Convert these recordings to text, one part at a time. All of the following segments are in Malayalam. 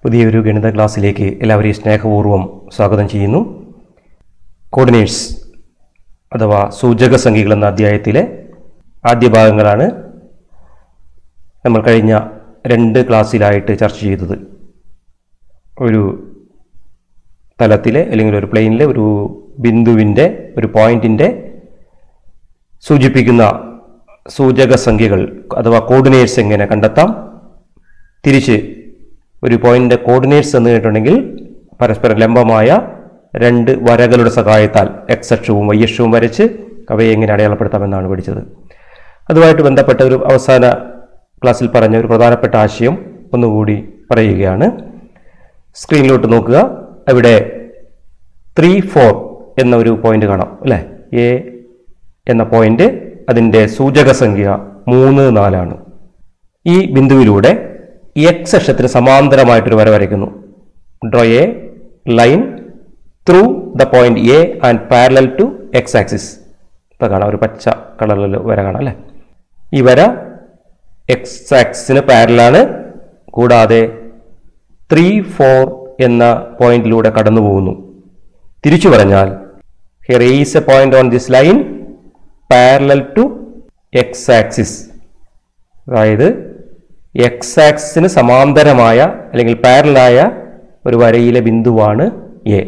പുതിയൊരു ഗണിത ക്ലാസ്സിലേക്ക് എല്ലാവരെയും സ്നേഹപൂർവ്വം സ്വാഗതം ചെയ്യുന്നു കോർഡിനേറ്റ്സ് അഥവാ സൂചക സംഖ്യകൾ എന്ന അധ്യായത്തിലെ ആദ്യ ഭാഗങ്ങളാണ് നമ്മൾ കഴിഞ്ഞ രണ്ട് ക്ലാസ്സിലായിട്ട് ചർച്ച ചെയ്തത് ഒരു തലത്തിലെ അല്ലെങ്കിൽ ഒരു പ്ലെയിനിലെ ഒരു ബിന്ദുവിൻ്റെ ഒരു പോയിന്റിൻ്റെ സൂചിപ്പിക്കുന്ന സൂചക സംഖ്യകൾ അഥവാ കോർഡിനേറ്റ്സ് എങ്ങനെ കണ്ടെത്താം തിരിച്ച് ഒരു പോയിന്റിൻ്റെ കോർഡിനേറ്റ്സ് എന്ന് കേട്ടിട്ടുണ്ടെങ്കിൽ പരസ്പരം ലംബമായ രണ്ട് വരകളുടെ സഹായത്താൽ എക്സ് അക്ഷവും വൈ അക്ഷവും വരച്ച് അവയെ എങ്ങനെ അടയാളപ്പെടുത്താമെന്നാണ് പഠിച്ചത് അതുമായിട്ട് ബന്ധപ്പെട്ട ഒരു അവസാന ക്ലാസ്സിൽ പറഞ്ഞ ഒരു പ്രധാനപ്പെട്ട ആശയം ഒന്നുകൂടി പറയുകയാണ് സ്ക്രീനിലോട്ട് നോക്കുക അവിടെ ത്രീ ഫോർ എന്ന ഒരു പോയിന്റ് കാണാം അല്ലേ എ എന്ന പോയിന്റ് അതിൻ്റെ സൂചക സംഖ്യ മൂന്ന് നാലാണ് ഈ ബിന്ദുവിലൂടെ എക്സ് അക്ഷത്തിന് സമാന്തരമായിട്ടൊരു വര വരയ്ക്കുന്നു draw a line through the point A and parallel to X axis ഇപ്പം കാണാം ഒരു പച്ച കളറിൽ വര കാണാം അല്ലേ ഈ വര എക്സ് ആക്സിന് പാരലാണ് കൂടാതെ ത്രീ ഫോർ എന്ന പോയിന്റിലൂടെ കടന്നു പോകുന്നു തിരിച്ചു പറഞ്ഞാൽ here is a point on this line parallel to X axis അതായത് എക്സ് ആക്സിന് സമാന്തരമായ അല്ലെങ്കിൽ പാരലായ ഒരു വരയിലെ ബിന്ദുവാണ് എ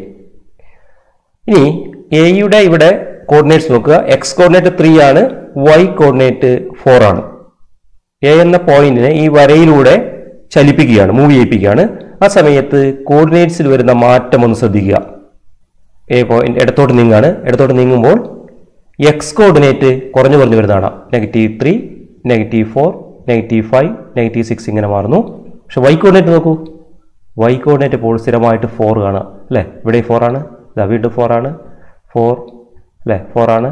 ഇനി എയുടെ ഇവിടെ കോർഡിനേറ്റ്സ് നോക്കുക എക്സ് കോർഡിനേറ്റ് ത്രീ ആണ് വൈ കോർഡിനേറ്റ് ഫോർ ആണ് എ എന്ന പോയിന്റിനെ ഈ വരയിലൂടെ ചലിപ്പിക്കുകയാണ് മൂവ് ചെയ്യിപ്പിക്കുകയാണ് ആ സമയത്ത് കോർഡിനേറ്റ്സിൽ വരുന്ന മാറ്റം ഒന്ന് ശ്രദ്ധിക്കുക എ പോയിന്റ് ഇടത്തോട്ട് നീങ്ങാണ് ഇടത്തോട്ട് നീങ്ങുമ്പോൾ എക്സ് കോർഡിനേറ്റ് കുറഞ്ഞു കുറഞ്ഞു വരുന്നതാണ് negative three negative four negative five negative six ഇങ്ങനെ മാറുന്നു പക്ഷെ വൈ കോർഡിനേറ്റ് നോക്കൂ വൈ കോർഡിനേറ്റ് ഇപ്പോൾ സ്ഥിരമായിട്ട് ഫോർ കാണാം അല്ലേ ഇവിടെ ഫോർ ആണ് ഇതാ വീണ്ടും ഫോർ ആണ് ഫോർ അല്ലേ ഫോർ ആണ്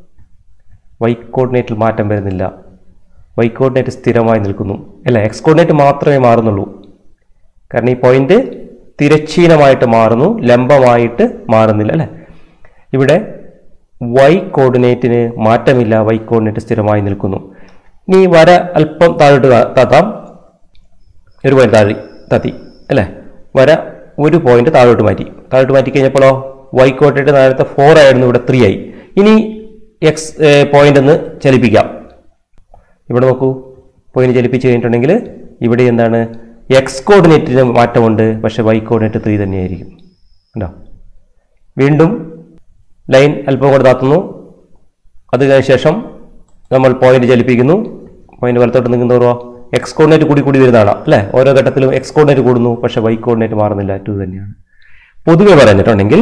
വൈ കോർഡിനേറ്റിൽ മാറ്റം വരുന്നില്ല വൈ കോർഡിനേറ്റ് സ്ഥിരമായി നിൽക്കുന്നു അല്ല എക്സ് കോർഡിനേറ്റ് മാത്രമേ മാറുന്നുള്ളൂ കാരണം ഈ പോയിന്റ് തിരശ്ചീനമായിട്ട് മാറുന്നു ലംബമായിട്ട് മാറുന്നില്ല അല്ലേ ഇവിടെ വൈ കോർഡിനേറ്റിന് മാറ്റമില്ല വൈ കോർഡിനേറ്റ് സ്ഥിരമായി നിൽക്കുന്നു ഇനി ഈ വര അല്പം താഴോട്ട് താ- താത്താം ഒരു പോയിന്റ് താഴി താത്തി അല്ലേ വര ഒരു പോയിന്റ് താഴോട്ട് മാറ്റി താഴോട്ട് മാറ്റി കഴിഞ്ഞപ്പോഴോ വൈ കോർഡിനേറ്റ് നേരത്തെ ഫോർ ആയിരുന്നു ഇവിടെ ത്രീ ആയി ഇനി എക്സ് പോയിന്റ് ഒന്ന് ചലിപ്പിക്കാം ഇവിടെ നോക്കൂ പോയിന്റ് ചലിപ്പിച്ച് കഴിഞ്ഞിട്ടുണ്ടെങ്കിൽ ഇവിടെ എന്താണ് എക്സ് കോർഡിനേറ്റിന് മാറ്റമുണ്ട് പക്ഷെ വൈ കോർഡിനേറ്റ് ത്രീ തന്നെയായിരിക്കും ഉണ്ടോ വീണ്ടും ലൈൻ അല്പം കൂടെ താത്തുന്നു അത് കഴിഞ്ഞ ശേഷം നമ്മൾ പോയിന്റ് ചലിപ്പിക്കുന്നു പോയിന്റ് വലത്തോട്ട് നിൽക്കുന്നതോ എക്സ് കോർഡിനേറ്റ് കൂടി കൂടി വരുന്നതാണ് അല്ലേ ഓരോ ഘട്ടത്തിലും എക്സ് കോർഡിനേറ്റ് കൂടുന്നു പക്ഷെ വൈ കോർഡിനേറ്റ് മാറുന്നില്ല ടു തന്നെയാണ് പൊതുവെ പറഞ്ഞിട്ടുണ്ടെങ്കിൽ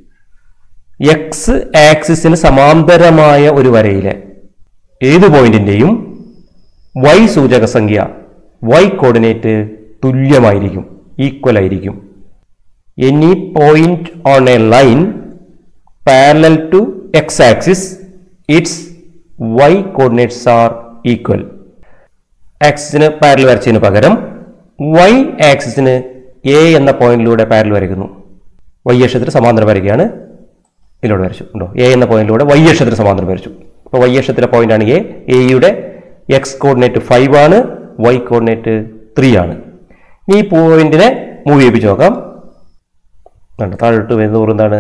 എക്സ് ആക്സിസിന് സമാന്തരമായ ഒരു വരയിലെ ഏത് പോയിന്റിന്റെയും വൈ സൂചക സംഖ്യ വൈ കോർഡിനേറ്റ് തുല്യമായിരിക്കും ഈക്വൽ ആയിരിക്കും any point on a line parallel to X axis its Y coordinates are equal ആക്സിസിന് പാരൽ വരച്ചതിന് പകരം വൈ ആക്സിസിന് എ എന്ന പോയിന്റിലൂടെ പാരൽ വരയ്ക്കുന്നു വൈ അക്ഷത്തിന് സമാന്തരം വരയ്ക്കുകയാണ് ഇതിലൂടെ വരച്ചു ഉണ്ടോ എ എന്ന പോയിന്റിലൂടെ വൈ അക്ഷത്തിന് സമാന്തരം വരച്ചു അപ്പോൾ വൈ അക്ഷത്തിലെ പോയിന്റാണ് എ എയുടെ എക്സ് കോർഡിനേറ്റ് ഫൈവ് ആണ് വൈ കോർഡിനേറ്റ് ത്രീ ആണ് ഇനി ഈ പോയിന്റിനെ മൂവ് ചെയ്യിപ്പിച്ച് നോക്കാം കണ്ടോ താഴോട്ട് വരുന്ന എന്താണ്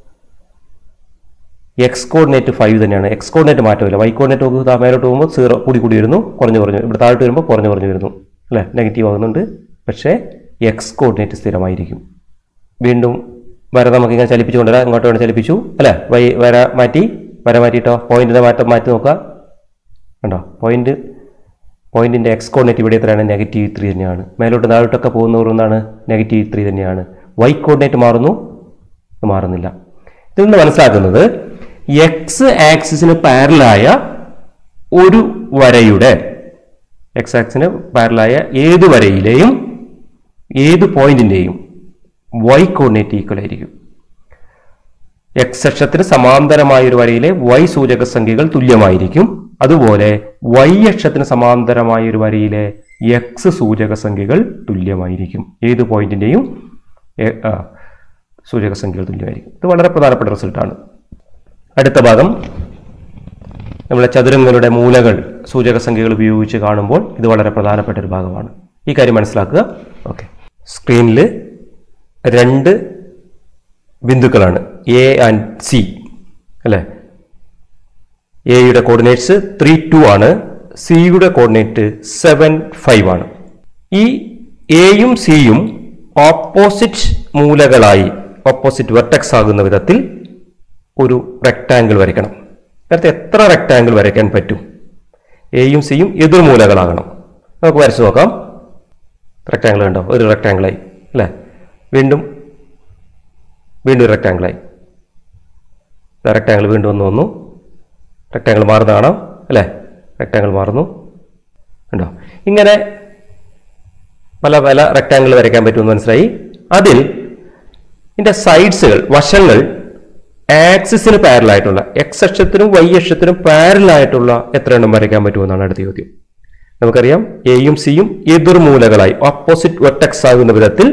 എക്സ് കോർഡിനേറ്റ് ഫൈവ് തന്നെയാണ് എക്സ് കോർഡിനേറ്റ് മാറ്റമില്ല വൈ കോർഡിനേറ്റ് നോക്കുക താ മേലോട്ട് പോകുമ്പോൾ സീറോ കൂടി കൂടി വരുന്നു കുറഞ്ഞു കുറഞ്ഞു ഇവിടെ താഴോട്ട് വരുമ്പോൾ കുറഞ്ഞു കുറഞ്ഞു വരുന്നു അല്ലേ നെഗറ്റീവ് ആകുന്നുണ്ട് പക്ഷേ എക്സ് കോർഡിനേറ്റ് സ്ഥിരമായിരിക്കും വീണ്ടും വര നമുക്ക് ഇങ്ങനെ ചലിപ്പിച്ചു കൊണ്ടുവരാം ഇങ്ങോട്ട് വേണം ചലിപ്പിച്ചു അല്ലേ വൈ വര മാറ്റി വര മാറ്റിയിട്ടോ പോയിന്റിന്റെ മാറ്റം മാറ്റി നോക്കുക കണ്ടോ പോയിന്റ് പോയിന്റിന്റെ എക്സ് കോർഡിനേറ്റ് ഇവിടെ എത്രയാണ് നെഗറ്റീവ് ത്രീ തന്നെയാണ് മേലോട്ട് താഴോട്ടൊക്കെ പോകുന്നവർ എന്താണ് നെഗറ്റീവ് ത്രീ തന്നെയാണ് വൈ കോർഡിനേറ്റ് മാറുന്നു ഇത് മാറുന്നില്ല ഇതിൽ നിന്ന് മനസ്സിലാക്കുന്നത് എക്സ് ആക്സിസിന് പാരലായ ഒരു വരയുടെ എക്സ് ആക്സിന് പാരലായ ഏത് വരയിലെയും ഏത് പോയിന്റിന്റെയും വൈ കോർഡിനേറ്റ് ഈക്വൽ ആയിരിക്കും എക്സ് അക്ഷത്തിന് സമാന്തരമായ ഒരു വരയിലെ വൈ സൂചക സംഖ്യകൾ തുല്യമായിരിക്കും അതുപോലെ വൈ അക്ഷത്തിന് സമാന്തരമായ ഒരു വരയിലെ എക്സ് സൂചക സംഖ്യകൾ തുല്യമായിരിക്കും ഏത് പോയിന്റിന്റെയും എ- ആ, സൂചക സംഖ്യകൾ തുല്യമായിരിക്കും ഇത് വളരെ പ്രധാനപ്പെട്ട റിസൾട്ടാണ് അടുത്ത ഭാഗം നമ്മളെ ചതുരങ്ങളുടെ മൂലകൾ സൂചക സംഖ്യകൾ ഉപയോഗിച്ച് കാണുമ്പോൾ ഇത് വളരെ പ്രധാനപ്പെട്ട ഒരു ഭാഗമാണ് ഈ കാര്യം മനസ്സിലാക്കുക ഓക്കെ സ്ക്രീനിൽ രണ്ട് ബിന്ദുക്കളാണ് എ ആൻഡ് സി അല്ലേ എയുടെ കോർഡിനേറ്റ്സ് ത്രീ ടു ആണ് സിയുടെ കോർഡിനേറ്റ് സെവൻ ഫൈവ് ആണ് ഈ എയും സിയും ഓപ്പോസിറ്റ് മൂലകളായി ഓപ്പോസിറ്റ് വെർട്ടെക്സ് ആകുന്ന വിധത്തിൽ ഒരു റെക്റ്റാങ്കിൾ വരയ്ക്കണം നേരത്തെ എത്ര റെക്റ്റാങ്കിൾ വരയ്ക്കാൻ പറ്റും എയും സിയും എതിർമൂലകളാകണം നമുക്ക് വരച്ചു നോക്കാം റെക്റ്റാങ്കിൾ കണ്ടോ ഒരു റെക്റ്റാങ്കിളായി അല്ലേ വീണ്ടും വീണ്ടും ഒരു റെക്റ്റാങ്കിളായി റെക്റ്റാങ്കിൾ വീണ്ടും ഒന്ന് വന്നു റെക്റ്റാങ്കിൾ മാറുന്ന കാണാം അല്ലേ റെക്റ്റാങ്കിൾ മാറുന്നു ഉണ്ടോ ഇങ്ങനെ പല പല റെക്റ്റാങ്കിൾ വരയ്ക്കാൻ പറ്റുമെന്ന് മനസ്സിലായി അതിൽ ഇതിൻ്റെ സൈഡ്സുകൾ വശങ്ങൾ ആക്സിസിന് പാരലായിട്ടുള്ള എക്സ് അക്ഷത്തിനും വൈ അക്ഷത്തിനും പാരലായിട്ടുള്ള എത്ര എണ്ണം വരയ്ക്കാൻ പറ്റുമെന്നാണ് അടുത്ത ചോദ്യം നമുക്കറിയാം എയും സിയും എതിർമൂലകളായി ഓപ്പോസിറ്റ് വെർട്ടെക്സ് ആകുന്ന വിധത്തിൽ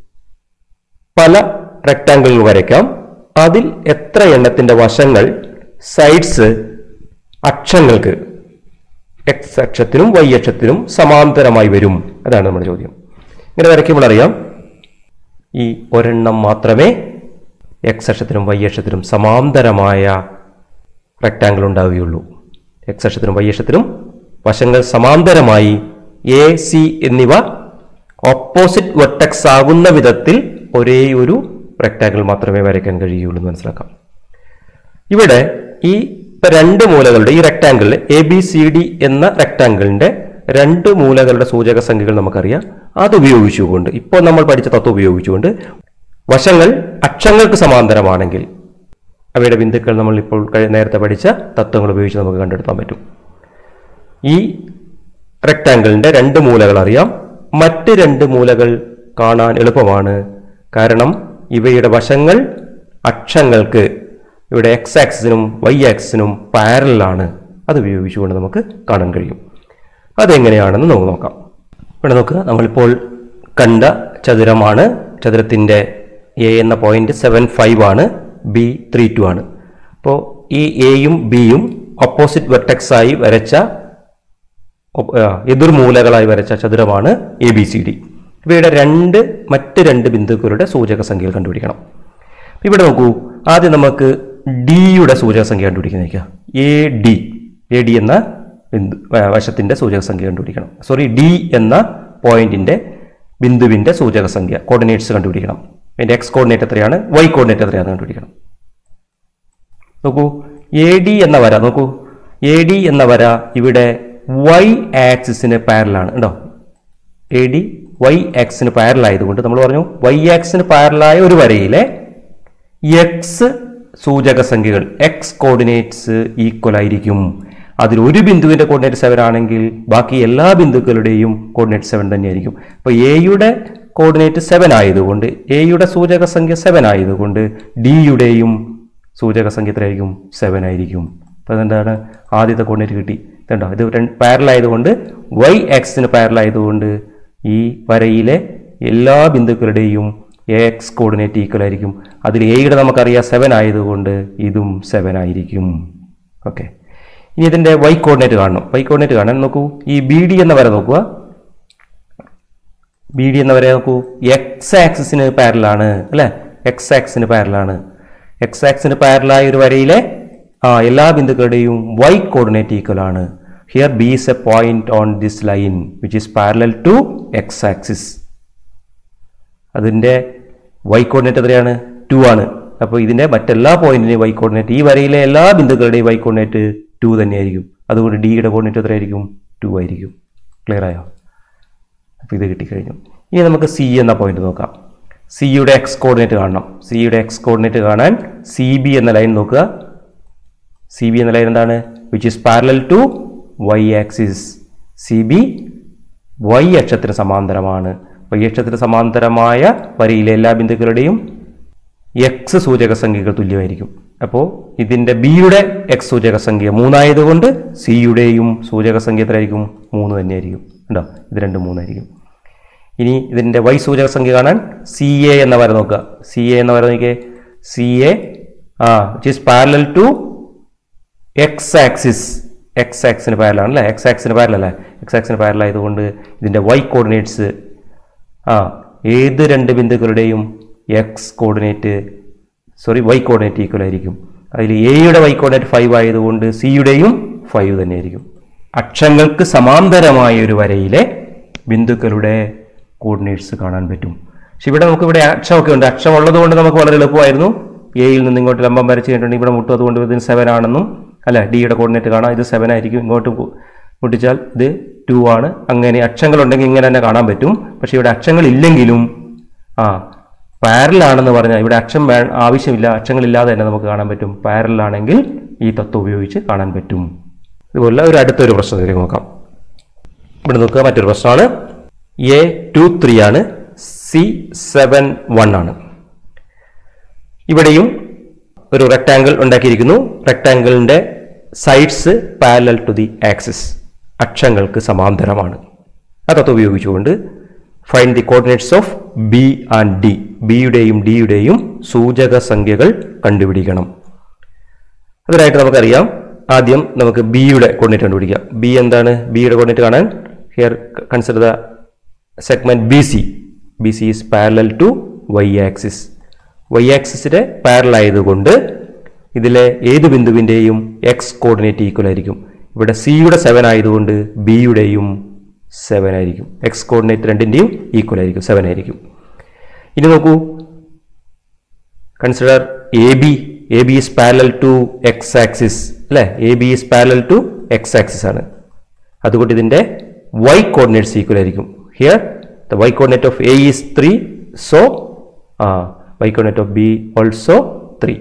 പല റെക്റ്റാങ്കിളുകൾ വരയ്ക്കാം അതിൽ എത്ര എണ്ണത്തിന്റെ വശങ്ങൾ സൈഡ്സ് അക്ഷങ്ങൾക്ക് എക്സ് അക്ഷത്തിനും വൈ അക്ഷത്തിനും സമാന്തരമായി വരും അതാണ് നമ്മുടെ ചോദ്യം ഇങ്ങനെ വരയ്ക്കുമ്പോൾ അറിയാം ഈ ഒരെണ്ണം മാത്രമേ എക്സ് അക്ഷത്തിനും വൈ അക്ഷത്തിനും സമാന്തരമായ റെക്റ്റാങ്കിൾ ഉണ്ടാവുകയുള്ളൂ എക്സ് അക്ഷത്തിനും വൈ അക്ഷത്തിനും വശങ്ങൾ സമാന്തരമായി എ സി എന്നിവ ഓപ്പോസിറ്റ് വെർട്ടെക്സ് ആകുന്ന വിധത്തിൽ ഒരേ ഒരു റെക്റ്റാങ്കിൾ മാത്രമേ വരയ്ക്കാൻ കഴിയുള്ളൂ എന്ന് മനസ്സിലാക്കാം ഇവിടെ ഈ ഇപ്പൊ രണ്ട് മൂലകളുടെ ഈ റെക്റ്റാങ്കിളിൽ എ ബി സി ഡി എന്ന റെക്റ്റാങ്കിളിന്റെ രണ്ട് മൂലകളുടെ സൂചക സംഖ്യകൾ നമുക്കറിയാം അത് ഉപയോഗിച്ചുകൊണ്ട് ഇപ്പോൾ നമ്മൾ പഠിച്ച തത്വം ഉപയോഗിച്ചുകൊണ്ട് വശങ്ങൾ അക്ഷങ്ങൾക്ക് സമാന്തരമാണെങ്കിൽ അവയുടെ ബിന്ദുക്കൾ നമ്മൾ ഇപ്പോൾ കഴി- നേരത്തെ പഠിച്ച തത്വങ്ങൾ ഉപയോഗിച്ച് നമുക്ക് കണ്ടെടുത്താൻ പറ്റും ഈ റെക്റ്റാങ്കിളിന്റെ രണ്ട് മൂലകൾ അറിയാം മറ്റ് രണ്ട് മൂലകൾ കാണാൻ എളുപ്പമാണ് കാരണം ഇവയുടെ വശങ്ങൾ അക്ഷങ്ങൾക്ക് ഇവിടെ എക്സ് ആക്സിസിനും വൈ ആക്സിസിനും പാരലാണ് അത് ഉപയോഗിച്ചുകൊണ്ട് നമുക്ക് കാണാൻ കഴിയും അതെങ്ങനെയാണെന്ന് നമുക്ക് നോക്കാം ഇവിടെ നോക്കുക നമ്മളിപ്പോൾ കണ്ട ചതുരമാണ് ചതുരത്തിൻ്റെ എ എന്ന പോയിന്റ് സെവൻ ഫൈവ് ആണ് ബി ത്രീ ടു ആണ് അപ്പോൾ ഈ എയും ബിയും ഓപ്പോസിറ്റ് വെർട്ടെക്സ് ആയി വരച്ച ഒപ്- ആ, എതിർമൂലകളായി വരച്ച ചതുരമാണ് എ ബി സി ഡി ഇവയുടെ രണ്ട് മറ്റ് രണ്ട് ബിന്ദുക്കളുടെ സൂചക സംഖ്യകൾ കണ്ടുപിടിക്കണം ഇവിടെ നോക്കൂ ആദ്യം നമുക്ക് ഡിയുടെ സൂചക സംഖ്യ കണ്ടുപിടിക്കുന്നേക്കുക എ ഡി എ ഡി എന്ന ബിന്ദു ആ, വശത്തിന്റെ സൂചക സംഖ്യ കണ്ടുപിടിക്കണം സോറി ഡി എന്ന പോയിന്റിന്റെ ബിന്ദുവിന്റെ സൂചക സംഖ്യ കോർഡിനേറ്റ്സ് കണ്ടുപിടിക്കണം അതിന്റെ എക്സ് കോർഡിനേറ്റ് എത്രയാണ് വൈ കോർഡിനേറ്റ് എത്രയാണെന്ന് കണ്ടുപിടിക്കണം നോക്കൂ എ ഡി എന്ന വര നോക്കൂ എ ഡി എന്ന വര ഇവിടെ വൈ ആക്സിസിന് പാരലാണ് ഉണ്ടോ എ ഡി വൈ ആക്സിന് പാരലായതുകൊണ്ട് നമ്മൾ പറഞ്ഞു വൈ ആക്സിന് പാരലായ ഒരു വരയിലെ എക്സ് സൂചക സംഖ്യകൾ എക്സ് കോർഡിനേറ്റ്സ് ഈക്വൽ ആയിരിക്കും അതിൽ ഒരു ബിന്ദുവിന്റെ കോർഡിനേറ്റ് സെവൻ ആണെങ്കിൽ ബാക്കി എല്ലാ ബിന്ദുക്കളുടെയും കോർഡിനേറ്റ് സെവൻ തന്നെയായിരിക്കും അപ്പോൾ എയുടെ കോർഡിനേറ്റ് സെവൻ ആയതുകൊണ്ട് എയുടെ സൂചക സംഖ്യ സെവൻ ആയതുകൊണ്ട് ഡിയുടെയും സൂചക സംഖ്യ എത്രയായിരിക്കും സെവൻ ആയിരിക്കും അപ്പോൾ അതെന്താണ് ആദ്യത്തെ കോർഡിനേറ്റ് കിട്ടി ഇതുണ്ടോ ഇത് പാരലായതുകൊണ്ട് വൈ എക്സിന് പാരലായതുകൊണ്ട് ഈ വരയിലെ എല്ലാ ബിന്ദുക്കളുടെയും എക്സ് കോർഡിനേറ്റ് ഈക്വൽ ആയിരിക്കും അതിൽ എയുടെ നമുക്കറിയാം സെവൻ ആയതുകൊണ്ട് ഇതും സെവൻ ആയിരിക്കും ഓക്കെ ഇനി ഇതിൻ്റെ വൈ കോർഡിനേറ്റ് കാണണം വൈ കോർഡിനേറ്റ് കാണാൻ നോക്കൂ ഈ ബി ഡി എന്ന വര നോക്കുക ബി ഡി എന്ന വര നോക്കൂ എക്സ് ആക്സിസിന് പാരലാണ് അല്ലേ എക്സ് ആക്സിന് പാരലാണ് എക്സ് ആക്സിന് പാരലായ ഒരു വരയിലെ ആ എല്ലാ ബിന്ദുക്കളുടെയും വൈ കോർഡിനേറ്റ് ഈക്വൽ ആണ് here B is a point on this line which is parallel to X axis അതിൻ്റെ വൈ കോർഡിനേറ്റ് എത്രയാണ് ടു ആണ് അപ്പോൾ ഇതിൻ്റെ മറ്റെല്ലാ പോയിന്റിൻ്റെയും വൈ കോർഡിനേറ്റ് ഈ വരയിലെ എല്ലാ ബിന്ദുക്കളുടെയും വൈ കോർഡിനേറ്റ് ടു തന്നെയായിരിക്കും അതുകൊണ്ട് ഡിയുടെ കോർഡിനേറ്റ് എത്രയായിരിക്കും ടു ആയിരിക്കും ക്ലിയർ ആയോ അപ്പോൾ ഇത് കിട്ടിക്കഴിഞ്ഞു ഇനി നമുക്ക് സി എന്ന പോയിന്റ് നോക്കാം സിയുടെ എക്സ് കോർഡിനേറ്റ് കാണണം സിയുടെ എക്സ് കോർഡിനേറ്റ് കാണാൻ സി ബി എന്ന ലൈൻ നോക്കുക സി ബി എന്ന ലൈൻ എന്താണ് which is parallel to Y axis C B Y അക്ഷത്തിന് സമാന്തരമാണ് വൈ അക്ഷത്തിന് സമാന്തരമായ വരിയിലെ എല്ലാ ബിന്ദുക്കളുടെയും എക്സ് സൂചക സംഖ്യകൾ തുല്യമായിരിക്കും അപ്പോൾ ഇതിൻ്റെ ബിയുടെ എക്സ് സൂചക സംഖ്യ മൂന്നായതുകൊണ്ട് സിയുടെയും സൂചക സംഖ്യ എത്രയായിരിക്കും മൂന്ന് തന്നെയായിരിക്കും ഉണ്ടോ ഇത് രണ്ടും മൂന്നായിരിക്കും ഇനി ഇതിൻ്റെ വൈ സൂചക സംഖ്യ കാണാൻ സി എ എന്ന വര നോക്കുക സി എ എന്ന വര നോക്കിയേ സി എ ആ which is parallel to X axis X ആക്സിന് പാരലാണ് അല്ലേ എക്സ് ആക്സിന് പാരലല്ലേ എക്സ് ആക്സിന് പാരലായതുകൊണ്ട് ഇതിൻ്റെ വൈ കോർഡിനേറ്റ്സ് ആ ഏത് രണ്ട് ബിന്ദുക്കളുടെയും X coordinate sorry Y coordinate equal ആയിരിക്കും അതിൽ എയുടെ വൈ കോർഡിനേറ്റ് ഫൈവ് ആയതുകൊണ്ട് സിയുടെയും ഫൈവ് തന്നെയായിരിക്കും അക്ഷങ്ങൾക്ക് സമാന്തരമായ ഒരു വരയിലെ ബിന്ദുക്കളുടെ കോർഡിനേറ്റ്സ് കാണാൻ പറ്റും പക്ഷെ ഇവിടെ നമുക്ക് ഇവിടെ അക്ഷമൊക്കെ ഉണ്ട് അക്ഷം ഉള്ളത് കൊണ്ട് നമുക്ക് വളരെ എളുപ്പമായിരുന്നു എയിൽ നിന്ന് ഇങ്ങോട്ട് ലംബം വരച്ച് കഴിഞ്ഞിട്ടുണ്ടെങ്കിൽ ഇവിടെ മുട്ടും അതുകൊണ്ട് ഇതിന് സെവൻ ആണെന്നും അല്ല ഡിയുടെ കോർഡിനേറ്റ് കാണാം ഇത് സെവൻ ആയിരിക്കും ഇങ്ങോട്ട് പു- മുട്ടിച്ചാൽ ഇത് ടു ആണ് അങ്ങനെ അക്ഷങ്ങളുണ്ടെങ്കിൽ ഇങ്ങനെ തന്നെ കാണാൻ പറ്റും പക്ഷെ ഇവിടെ അക്ഷങ്ങൾ ഇല്ലെങ്കിലും ആ പാരലാണെന്ന് പറഞ്ഞാൽ ഇവിടെ അക്ഷം വേ ആവശ്യമില്ല അക്ഷങ്ങളില്ലാതെ തന്നെ നമുക്ക് കാണാൻ പറ്റും പാരലാണെങ്കിൽ ഈ തത്വം ഉപയോഗിച്ച് കാണാൻ പറ്റും ഇതുപോലെ ഒരു അടുത്തൊരു പ്രശ്നത്തിലേക്ക് നോക്കാം ഇവിടെ നോക്കുക മറ്റൊരു പ്രശ്നമാണ് എ ടു ത്രീ ആണ് സി സെവൻ വൺ ആണ് ഇവിടെയും ഒരു റെക്ടാങ്കിൾ ഉണ്ടാക്കിയിരിക്കുന്നു റെക്ടാങ്കിളിന്റെ sides parallel to the axis അക്ഷങ്ങൾക്ക് സമാന്തരമാണ് അതൊക്കെ ഉപയോഗിച്ചുകൊണ്ട് find the coordinates of B and D ബിയുടെയും ഡിയുടെയും സൂചക സംഖ്യകൾ കണ്ടുപിടിക്കണം അതിനായിട്ട് നമുക്കറിയാം ആദ്യം നമുക്ക് ബിയുടെ കോർഡിനേറ്റ് കണ്ടുപിടിക്കാം ബി എന്താണ് ബിയുടെ കോർഡിനേറ്റ് കാണാൻ here consider the segment B C B C is parallel to Y axis Y ആക്സിസിന്റെ പാരൽ ആയതുകൊണ്ട് ഇതിലെ ഏത് ബിന്ദുവിൻ്റെയും എക്സ് കോർഡിനേറ്റ് ഈക്വൽ ആയിരിക്കും ഇവിടെ സിയുടെ സെവൻ ആയതുകൊണ്ട് ബിയുടെയും സെവൻ ആയിരിക്കും എക്സ് കോർഡിനേറ്റ് രണ്ടിൻ്റെയും ഈക്വൽ ആയിരിക്കും സെവൻ ആയിരിക്കും ഇനി നോക്കൂ consider A B A B is parallel to X axis അല്ലേ A B is parallel to X axis ആണ് അതുകൊണ്ട് ഇതിന്റെ വൈ കോർഡിനേറ്റ്സ് ഈക്വൽ ആയിരിക്കും here the Y coordinate of A is three so ആ Y coordinate of B also three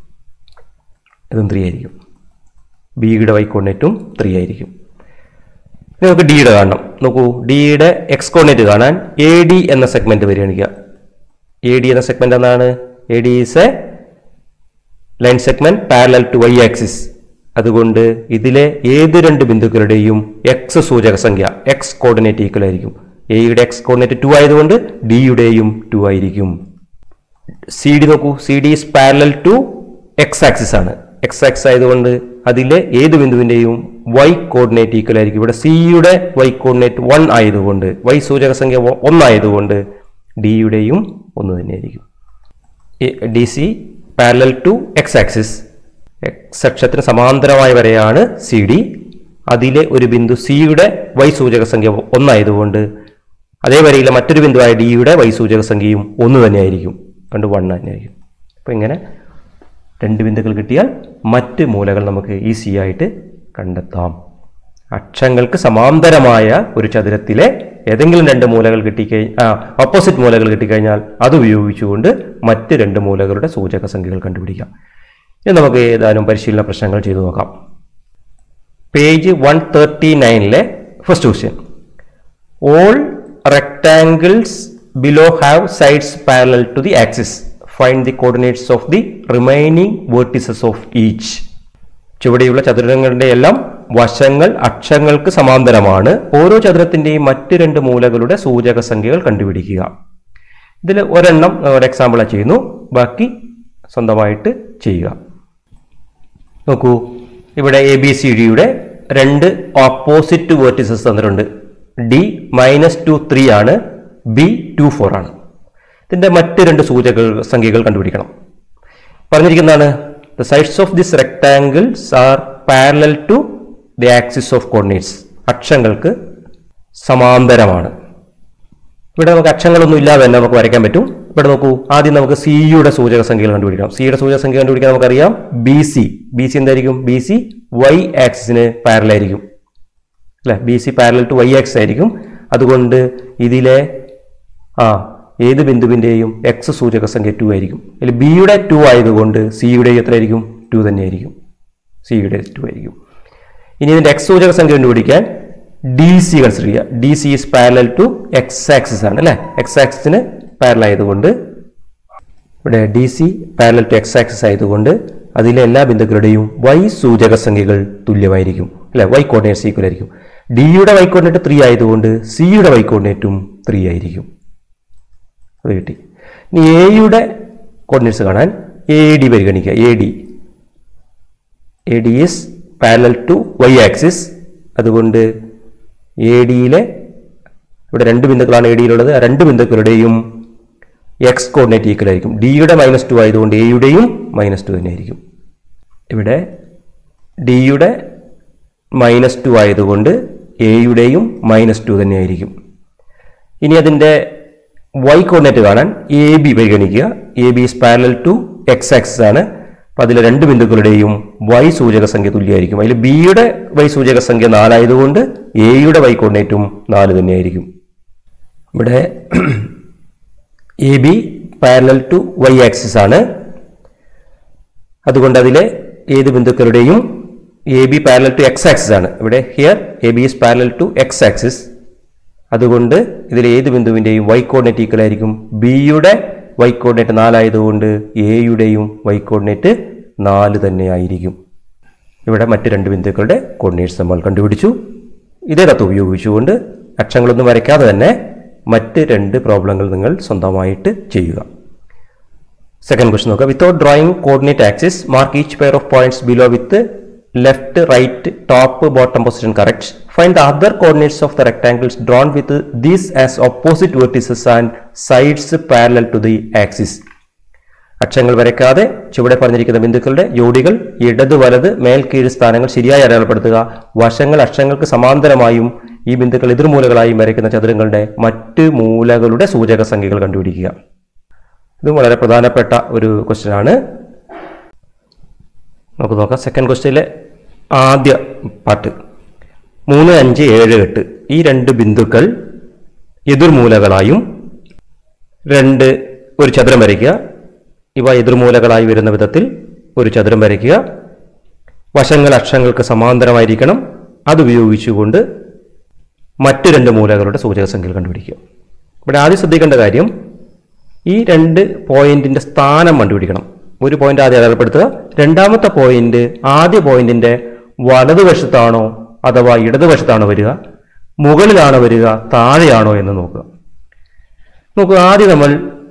ഇതും ത്രീ ആയിരിക്കും ബിയുടെ വൈ കോർഡിനേറ്റും ത്രീ ആയിരിക്കും ഇനി നമുക്ക് ഡിയുടെ കാണണം നോക്കൂ ഡിയുടെ എക്സ് കോർഡിനേറ്റ് കാണാൻ എ ഡി എന്ന സെഗ്മെന്റ് പരിഗണിക്കുക എ ഡി എന്ന സെഗ്മെന്റ് എന്താണ് A D is a line segment parallel to Y axis അതുകൊണ്ട് ഇതിലെ ഏത് രണ്ട് ബിന്ദുക്കളുടെയും എക്സ് സൂചക സംഖ്യ എക്സ് കോർഡിനേറ്റ് ഈക്വൽ ആയിരിക്കും എയുടെ എക്സ് കോർഡിനേറ്റ് ടു ആയതുകൊണ്ട് ഡിയുടെയും ടു ആയിരിക്കും സി ഡി നോക്കൂ C D is parallel to X axis ആണ് എക്സ് ആക്സിസ് ആയതുകൊണ്ട് അതിലെ ഏത് ബിന്ദുവിന്റെയും വൈ കോർഡിനേറ്റ് ഈക്വൽ ആയിരിക്കും ഇവിടെ സിയുടെ വൈ കോർഡിനേറ്റ് വൺ ആയതുകൊണ്ട് വൈ സൂചക സംഖ്യ ഒ- ഒന്നായതുകൊണ്ട് ഡിയുടെയും ഒന്ന് തന്നെയായിരിക്കും D C parallel to X axis X അക്ഷത്തിന് സമാന്തരമായ വരെയാണ് സി ഡി അതിലെ ഒരു ബിന്ദു സിയുടെ വൈ സൂചക സംഖ്യ ഒന്നായതുകൊണ്ട് അതേ വരയിലെ മറ്റൊരു ബിന്ദുവായ ഡിയുടെ വൈ സൂചക സംഖ്യയും ഒന്ന് തന്നെയായിരിക്കും അതുകൊണ്ട് വൺ തന്നെയായിരിക്കും അപ്പോൾ ഇങ്ങനെ രണ്ട് ബിന്ദുക്കൾ കിട്ടിയാൽ മറ്റ് മൂലകൾ നമുക്ക് ഈസി ആയിട്ട് കണ്ടെത്താം അക്ഷങ്ങൾക്ക് സമാന്തരമായ ഒരു ചതുരത്തിലെ ഏതെങ്കിലും രണ്ട് മൂലകൾ കിട്ടിക്കഴിഞ്ഞ ആ ഓപ്പോസിറ്റ് മൂലകൾ കിട്ടിക്കഴിഞ്ഞാൽ അത് ഉപയോഗിച്ചുകൊണ്ട് മറ്റ് രണ്ട് മൂലകളുടെ സൂചക സംഖ്യകൾ കണ്ടുപിടിക്കാം ഇനി നമുക്ക് ഏതാനും പരിശീലന പ്രശ്നങ്ങൾ ചെയ്തു നോക്കാം പേജ് വൺ തേർട്ടി നയനിലെ first question all rectangles below have sides parallel to the axis find the coordinates of the remaining vertices of each ചുവടെയുള്ള ചതുരങ്ങളുടെ എല്ലാം വശങ്ങൾ അക്ഷങ്ങൾക്ക് സമാന്തരമാണ് ഓരോ ചതുരത്തിന്റെയും മറ്റ് രണ്ട് മൂലകളുടെ സൂചക സംഖ്യകൾ കണ്ടുപിടിക്കുക ഇതിൽ ഒരെണ്ണം ഒരു എക്സാമ്പിൾ ചെയ്യുന്നു ബാക്കി സ്വന്തമായിട്ട് ചെയ്യുക നോക്കൂ ഇവിടെ എ ബി സി ഡിയുടെ രണ്ട് ഓപ്പോസിറ്റ് വേർട്ടിസസ് തന്നിട്ടുണ്ട് ഡി മൈനസ് ടു ത്രീ ആണ് ബി ടു ഫോർ ആണ് ഇതിന്റെ മറ്റ് രണ്ട് സൂചക സംഖ്യകൾ കണ്ടുപിടിക്കണം പറഞ്ഞിരിക്കുന്നതാണ് the sides of this rectangles are parallel to the axis of coordinates അക്ഷങ്ങൾക്ക് സമാന്തരമാണ് ഇവിടെ നമുക്ക് അക്ഷങ്ങളൊന്നും ഇല്ലാതെ തന്നെ നമുക്ക് വരയ്ക്കാൻ പറ്റും ഇവിടെ നോക്കൂ ആദ്യം നമുക്ക് സിയുടെ സൂചക സംഖ്യകൾ കണ്ടുപിടിക്കാം സിയുടെ സൂചക സംഖ്യ കണ്ടുപിടിക്കാൻ നമുക്കറിയാം ബി സി ബി സി എന്തായിരിക്കും ബി സി വൈ ആക്സിസിന് പാരലായിരിക്കും അല്ലെ B C parallel to Y axis ആയിരിക്കും അതുകൊണ്ട് ഇതിലെ ആ ഏത് ബിന്ദുവിന്റെയും എക്സ് സൂചക സംഖ്യ ടു ആയിരിക്കും അതിൽ ബിയുടെ ടു ആയതുകൊണ്ട് സിയുടെ എത്രയായിരിക്കും ടു തന്നെയായിരിക്കും സിയുടെ ടു ആയിരിക്കും ഇനി ഇതിന്റെ എക്സ് സൂചക സംഖ്യ കണ്ടുപിടിക്കാൻ ഡി സി കൺസിഡർ ചെയ്യുക D C is parallel to X axis ആണ് അല്ലെ എക്സ് ആക്സിന് പാരൽ ആയതുകൊണ്ട് ഇവിടെ D C parallel to X axis ആയതുകൊണ്ട് അതിലെ എല്ലാ ബിന്ദുക്കളുടെയും വൈ സൂചക സംഖ്യകൾ തുല്യമായിരിക്കും അല്ലെ വൈ കോർഡിനേറ്റ്സ് ഈക്വൽ ആയിരിക്കും ഡിയുടെ വൈ കോർഡിനേറ്റ് ത്രീ ആയതുകൊണ്ട് സിയുടെ വൈ കോർഡിനേറ്റും ത്രീ ആയിരിക്കും അത് കിട്ടി ഇനി എയുടെ കോർഡിനേറ്റ്സ് കാണാൻ എ ഡി പരിഗണിക്കുക A D A D is parallel to Y axis അതുകൊണ്ട് എ ഡിയിലെ ഇവിടെ രണ്ട് ബിന്ദുക്കളാണ് എ ഡിയിലുള്ളത് ആ രണ്ട് ബിന്ദുക്കളുടെയും എക്സ് കോർഡിനേറ്റ് ഈക്വൽ ആയിരിക്കും ഡിയുടെ മൈനസ് ടു ആയതുകൊണ്ട് എയുടെയും മൈനസ് ടു തന്നെയായിരിക്കും ഇവിടെ ഡിയുടെ മൈനസ് ടു ആയതുകൊണ്ട് എയുടെയും മൈനസ് ടു തന്നെയായിരിക്കും ഇനി അതിൻ്റെ വൈ കോർഡിനേറ്റ് കാണാൻ എ ബി പരിഗണിക്കുക A B is parallel to X axis ആണ് അപ്പോൾ അതിലെ രണ്ട് ബിന്ദുക്കളുടെയും വൈ സൂചക സംഖ്യ തുല്യമായിരിക്കും അതിൽ ബിയുടെ വൈ സൂചക സംഖ്യ നാലായതുകൊണ്ട് എയുടെ വൈ കോർഡിനേറ്റും നാല് തന്നെയായിരിക്കും ഇവിടെ A B parallel to Y axis ആണ് അതുകൊണ്ട് അതിലെ ഏത് ബിന്ദുക്കളുടെയും A B parallel to X axis ആണ് ഇവിടെ here A B is parallel to X axis അതുകൊണ്ട് ഇതിലെ ഏത് ബിന്ദുവിൻ്റെയും വൈ കോർഡിനേറ്റ് ഈക്വൽ ആയിരിക്കും ബിയുടെ വൈ കോർഡിനേറ്റ് നാലായതുകൊണ്ട് എയുടെയും വൈ കോർഡിനേറ്റ് നാല് തന്നെ ആയിരിക്കും ഇവിടെ മറ്റ് രണ്ട് ബിന്ദുക്കളുടെ കോർഡിനേറ്റ്സ് നമ്മൾ കണ്ടുപിടിച്ചു ഇതേ തത്വം ഉപയോഗിച്ചുകൊണ്ട് അക്ഷരങ്ങളൊന്നും വരയ്ക്കാതെ തന്നെ മറ്റ് രണ്ട് പ്രോബ്ലങ്ങൾ നിങ്ങൾ സ്വന്തമായിട്ട് ചെയ്യുക സെക്കൻഡ് ക്വസ്റ്റ്യൻ നോക്കുക without drawing coordinate axis mark each pair of points below with left right top bottom position correct find the other coordinates of the rectangles drawn with these as opposite vertices and sides parallel to the axis അക്ഷരങ്ങൾ വരയ്ക്കാതെ ചുവടെ പറഞ്ഞിരിക്കുന്ന ബിന്ദുക്കളുടെ ജോഡികൾ ഇടത് വലത് മേൽ കീഴ് സ്ഥാനങ്ങൾ ശരിയായി അടയാളപ്പെടുത്തുക വശങ്ങൾ അക്ഷരങ്ങൾക്ക് സമാന്തരമായും ഈ ബിന്ദുക്കൾ എതിർമൂലകളായും വരയ്ക്കുന്ന ചതുരങ്ങളുടെ മറ്റ് മൂലകളുടെ സൂചക സംഖ്യകൾ കണ്ടുപിടിക്കുക ഇതും വളരെ പ്രധാനപ്പെട്ട ഒരു ക്വസ്റ്റ്യൻ ആണ് നമുക്ക് നോക്കാം സെക്കൻഡ് ക്വസ്റ്റ്യനിലെ ആദ്യ പാട്ട് മൂന്ന് അഞ്ച് ഏഴ് എട്ട് ഈ രണ്ട് ബിന്ദുക്കൾ എതിർമൂലകളായും രണ്ട് ഒരു ചതുരം വരയ്ക്കുക ഇവ എതിർമൂലകളായി വരുന്ന വിധത്തിൽ ഒരു ചതുരം വരയ്ക്കുക വശങ്ങൾ അക്ഷരങ്ങൾക്ക് സമാന്തരമായിരിക്കണം അതുപയോഗിച്ചുകൊണ്ട് മറ്റു രണ്ട് മൂലകളുടെ സൂചക സംഖ്യകൾ കണ്ടുപിടിക്കുക ഇവിടെ ആദ്യം ശ്രദ്ധിക്കേണ്ട കാര്യം ഈ രണ്ട് പോയിന്റിന്റെ സ്ഥാനം കണ്ടുപിടിക്കണം ഒരു പോയിന്റ് ആദ്യം അടയാളപ്പെടുത്തുക രണ്ടാമത്തെ പോയിന്റ് ആദ്യ പോയിന്റിന്റെ വലതുവശത്താണോ അഥവാ ഇടതുവശത്താണോ വരിക മുകളിലാണോ വരിക താഴെയാണോ എന്ന് നോക്കുക നോക്കുക ആദ്യം നമ്മൾ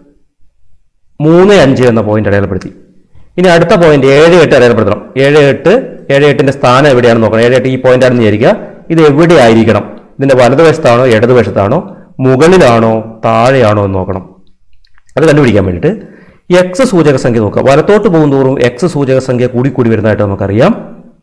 മൂന്ന് അഞ്ച് എന്ന പോയിന്റ് അടയാളപ്പെടുത്തി ഇനി അടുത്ത പോയിന്റ് ഏഴ് എട്ട് അടയാളപ്പെടുത്തണം ഏഴ് എട്ട് ഏഴ് എട്ടിന്റെ സ്ഥാനം എവിടെയാണെന്ന് നോക്കണം ഏഴ് എട്ട് ഈ പോയിന്റ് ആണെന്ന് വിചാരിക്കുക ഇത് എവിടെ ആയിരിക്കണം ഇതിന്റെ വലതുവശത്താണോ ഇടതുവശത്താണോ മുകളിലാണോ താഴെയാണോ എന്ന് നോക്കണം അത് കണ്ടുപിടിക്കാൻ വേണ്ടിയിട്ട് എക്സ് സൂചക സംഖ്യ നോക്കുക വലത്തോട്ട് പോകുന്തോറും എക്സ് സൂചക സംഖ്യ കൂടി കൂടി വരുന്നതായിട്ട് നമുക്കറിയാം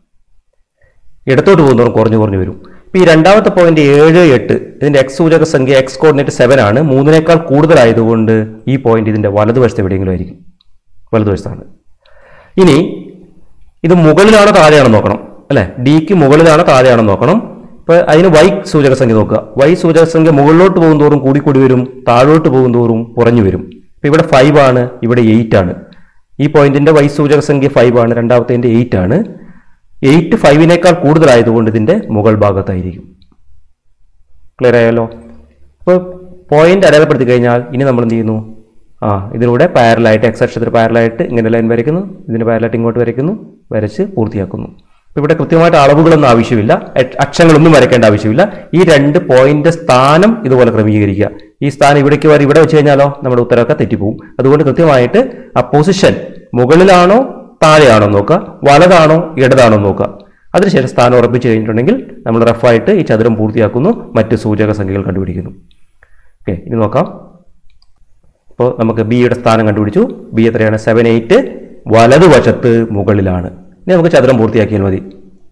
ഇടത്തോട്ട് പോകുന്നതോറും കുറഞ്ഞു കുറഞ്ഞു വരും ഇപ്പൊ ഈ രണ്ടാമത്തെ പോയിന്റ് ഏഴ് എട്ട് ഇതിന്റെ എക്സ് സൂചക സംഖ്യ എക്സ് കോർഡിനേറ്റ് സെവൻ ആണ് മൂന്നിനേക്കാൾ കൂടുതലായതുകൊണ്ട് ഈ പോയിന്റ് ഇതിന്റെ വലതുവശത്ത് എവിടെയെങ്കിലും ആയിരിക്കും വലതുവശത്താണ് ഇനി ഇത് മുകളിലാണോ താഴെയാണോ നോക്കണം അല്ലെ ഡിക്ക് മുകളിലാണോ താഴെയാണോ നോക്കണം ഇപ്പൊ അതിന് വൈ സൂചക സംഖ്യ നോക്കുക വൈ സൂചക സംഖ്യ മുകളിലോട്ട് പോകുന്തോറും കൂടി കൂടി വരും താഴോട്ട് പോകുന്തോറും കുറഞ്ഞു വരും ഇപ്പൊ ഇവിടെ ഫൈവ് ആണ് ഇവിടെ എയ്റ്റ് ആണ് ഈ പോയിന്റിന്റെ വൈ സൂചക സംഖ്യ ഫൈവ് ആണ് രണ്ടാമത്തെ എയ്റ്റ് ആണ് എയ്റ്റ് ഫൈവിനേക്കാൾ കൂടുതലായതുകൊണ്ട് ഇതിന്റെ മുകൾ ഭാഗത്തായിരിക്കും ക്ലിയർ ആയല്ലോ അപ്പോൾ പോയിന്റ് അടയാളപ്പെടുത്തി കഴിഞ്ഞാൽ ഇനി നമ്മൾ എന്ത് ചെയ്യുന്നു ആ ഇതിലൂടെ പാരലായിട്ട് എക്സ് അക്ഷരത്തിൽ പാരലായിട്ട് ഇങ്ങനെ ലൈൻ വരയ്ക്കുന്നു ഇതിന് പാരലായിട്ട് ഇങ്ങോട്ട് വരയ്ക്കുന്നു വരച്ച് പൂർത്തിയാക്കുന്നു അപ്പോൾ ഇവിടെ കൃത്യമായിട്ട് അളവുകളൊന്നും ആവശ്യമില്ല അക്ഷ- അക്ഷരങ്ങളൊന്നും വരയ്ക്കേണ്ട ആവശ്യമില്ല ഈ രണ്ട് പോയിന്റ് സ്ഥാനം ഇതുപോലെ ക്രമീകരിക്കുക ഈ സ്ഥാനം ഇവിടേക്ക് വരെ ഇവിടെ വെച്ച് കഴിഞ്ഞാലോ നമ്മുടെ ഉത്തരമൊക്കെ തെറ്റിപ്പോവും അതുകൊണ്ട് കൃത്യമായിട്ട് ആ പൊസിഷൻ മുകളിലാണോ താഴെയാണോ നോക്കുക വലതാണോ ഇടതാണോ നോക്കുക അതിനുശേഷം സ്ഥാനം ഉറപ്പിച്ച് കഴിഞ്ഞിട്ടുണ്ടെങ്കിൽ നമ്മൾ റഫായിട്ട് ഈ ചതുരം പൂർത്തിയാക്കുന്നു മറ്റ് സൂചക സംഖ്യകൾ കണ്ടുപിടിക്കുന്നു ഓക്കെ ഇനി നോക്കാം അപ്പോൾ നമുക്ക് ബിയുടെ സ്ഥാനം കണ്ടുപിടിച്ചു ബി എത്രയാണ് സെവൻ എയ്റ്റ് വലതുവശത്ത് മുകളിലാണ് ഇനി നമുക്ക് ചതുരം പൂർത്തിയാക്കിയാൽ മതി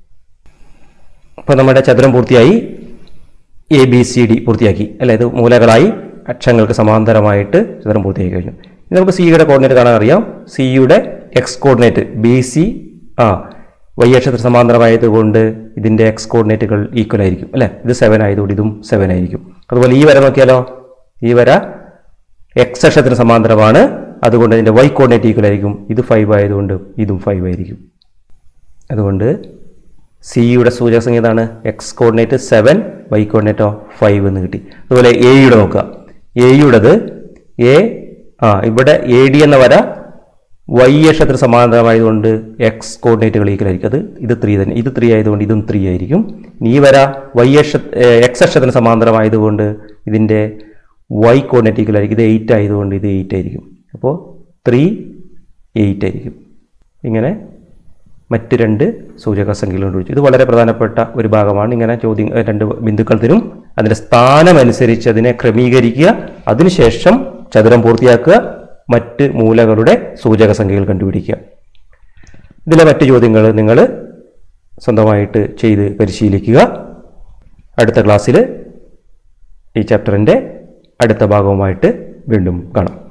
അപ്പോൾ നമ്മുടെ ചതുരം പൂർത്തിയായി എ ബി സി ഡി പൂർത്തിയാക്കി അല്ലേ ഇത് മൂലകളായി അക്ഷരങ്ങൾക്ക് സമാന്തരമായിട്ട് ചതുരം പൂർത്തിയാക്കി കഴിഞ്ഞു ഇനി നമുക്ക് സിയുടെ കോർഡിനേറ്റ് കാണാൻ അറിയാം സിയുടെ എക്സ് കോർഡിനേറ്റ് ബി സി ആ വൈ അക്ഷരത്തിന് സമാന്തരമായതുകൊണ്ട് ഇതിൻ്റെ എക്സ് കോർഡിനേറ്റുകൾ ഈക്വൽ ആയിരിക്കും അല്ലേ ഇത് സെവൻ ആയതുകൊണ്ട് ഇതും സെവൻ ആയിരിക്കും അതുപോലെ ഈ വര നോക്കിയാലോ ഈ വര എക്സ് അക്ഷരത്തിന് സമാന്തരമാണ് അതുകൊണ്ട് ഇതിൻ്റെ വൈ കോർഡിനേറ്റ് ഈക്വൽ ആയിരിക്കും ഇത് ഫൈവ് ആയതുകൊണ്ട് ഇതും ഫൈവ് ആയിരിക്കും അതുകൊണ്ട് സിയുടെ സൂചക സംഖ്യ ഏതാണ് എക്സ് കോർഡിനേറ്റ് സെവൻ വൈ കോർഡിനേറ്റോ ഫൈവ് എന്ന് കിട്ടി അതുപോലെ എയുടെ നോക്കുക എയുടേത് എ ആ ഇവിടെ എ ഡി എന്ന വര വൈ അക്ഷരത്തിന് സമാന്തരമായതുകൊണ്ട് എക്സ് കോർഡിനേറ്റുകൾ ഈക്വൽ ആയിരിക്കും അത് ഇത് ത്രീ തന്നെ ഇത് ത്രീ ആയതുകൊണ്ട് ഇതും ത്രീ ആയിരിക്കും ഇനി ഈ വര വൈ അക്ഷ എക്സ് അക്ഷരത്തിന് സമാന്തരമായതുകൊണ്ട് ഇതിൻ്റെ വൈ കോർഡിനേറ്റ് ഈക്വൽ ആയിരിക്കും ഇത് എയ്റ്റ് ആയതുകൊണ്ട് ഇത് എയ്റ്റ് ആയിരിക്കും അപ്പോൾ ത്രീ എയ്റ്റ് ആയിരിക്കും ഇങ്ങനെ മറ്റ് രണ്ട് സൂചക സംഖ്യകൾ കണ്ടുപിടിച്ചു ഇത് വളരെ പ്രധാനപ്പെട്ട ഒരു ഭാഗമാണ് ഇങ്ങനെ ചോദ്യം ഏ, രണ്ട് ബിന്ദുക്കൾ തരും അതിൻ്റെ സ്ഥാനമനുസരിച്ച് അതിനെ ക്രമീകരിക്കുക അതിനുശേഷം ചതുരം പൂർത്തിയാക്കുക മറ്റ് മൂലകളുടെ സൂചക സംഖ്യകൾ കണ്ടുപിടിക്കുക ഇതിലെ മറ്റ് ചോദ്യങ്ങൾ നിങ്ങൾ സ്വന്തമായിട്ട് ചെയ്ത് പരിശീലിക്കുക അടുത്ത ക്ലാസ്സിൽ ഈ ചാപ്റ്ററിൻ്റെ അടുത്ത ഭാഗവുമായിട്ട് വീണ്ടും കാണാം